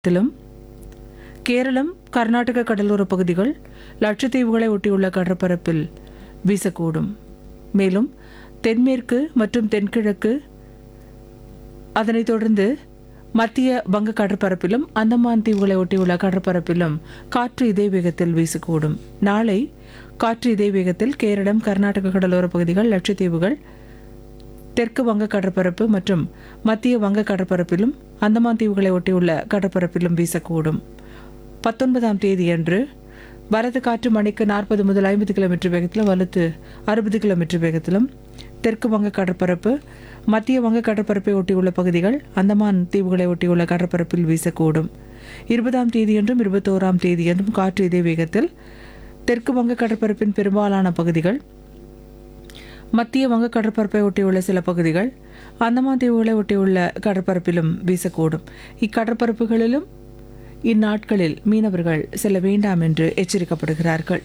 த்திலும் கேரளம் கர்நாடக கடலோர பகுதிகள் லட்சத்தீவுகளை ஒட்டியுள்ள கடற்பரப்பில் வீசக்கூடும் மேலும் தென்மேற்கு மற்றும் தென்கிழக்கு அதனைத் தொடர்ந்து மத்திய வங்க கடற்பரப்பிலும் அந்தமான் தீவுகளை ஒட்டியுள்ள கடற்பரப்பிலும் காற்று இதே வேகத்தில் வீசக்கூடும் நாளை காற்று இதே வேகத்தில் கேரளம் கர்நாடக கடலோர பகுதிகள் லட்சத்தீவுகள் தெற்கு வங்க கடற்பரப்பு மற்றும் மத்திய வங்க கடற்பரப்பிலும் அந்தமான் தீவுகளை ஒட்டியுள்ள கடற்பரப்பிலும் வீசக்கூடும் பத்தொன்பதாம் தேதியன்று வரது காற்று மணிக்கு நாற்பது முதல் ஐம்பது கிலோமீட்டர் வேகத்திலும் வலுத்து அறுபது கிலோமீட்டர் வேகத்திலும் தெற்கு வங்க கடற்பரப்பு மத்திய வங்க கடற்பரப்பை ஒட்டியுள்ள பகுதிகள் அந்தமான் தீவுகளை ஒட்டியுள்ள கடற்பரப்பில் வீசக்கூடும் இருபதாம் தேதியன்றும் இருபத்தோராம் தேதியன்றும் காற்று இதே வேகத்தில் தெற்கு வங்க கடற்பரப்பின் பெரும்பாலான பகுதிகள் மத்திய வங்க கடற்பரப்பை ஒட்டியுள்ள சில பகுதிகள் அந்தமான் தீவுகளை ஒட்டியுள்ள கடற்பரப்பிலும் வீசக்கூடும் இக்கடற்பரப்புகளிலும் இந்நாட்களில் மீனவர்கள் செல்ல வேண்டாம் என்று எச்சரிக்கப்படுகிறார்கள்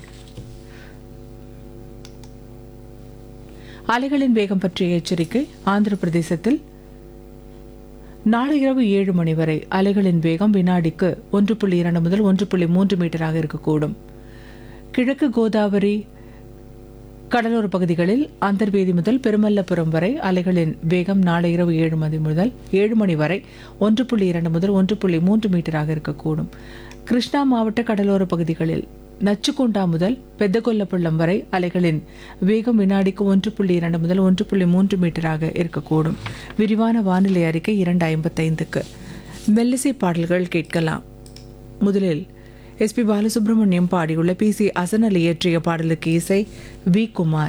அலைகளின் வேகம் பற்றிய எச்சரிக்கை ஆந்திர பிரதேசத்தில் நாளை இரவு ஏழு மணி வரை அலைகளின் வேகம் வினாடிக்கு ஒன்று புள்ளி இரண்டு முதல் ஒன்று புள்ளி மூன்று மீட்டராக இருக்கக்கூடும் கிழக்கு கோதாவரி கடலோர பகுதிகளில் அந்தர்வேதி முதல் பெருமல்லபுரம் வரை அலைகளின் வேகம் நாளை இரவு ஏழு மணி முதல் ஏழு மணி வரை ஒன்று புள்ளி இரண்டு முதல் ஒன்று புள்ளி மூன்று மீட்டராக இருக்கக்கூடும் கிருஷ்ணா மாவட்ட கடலோர பகுதிகளில் நச்சுக்குண்டா முதல் பெத்தகொல்லப்பள்ளம் வரை அலைகளின் வேகம் வினாடிக்கு ஒன்று புள்ளி இரண்டு முதல் ஒன்று புள்ளி மூன்று மீட்டராக இருக்கக்கூடும் விரிவான வானிலை அறிக்கை இரண்டு ஐம்பத்தைந்துக்கு மெல்லிசை பாடல்கள் கேட்கலாம் முதலில் எஸ்பி பாலசுப்ரமணியம் பாடியுள்ள பி சி அசனல் இயற்றிய பாடலுக்கு இசை வி குமார்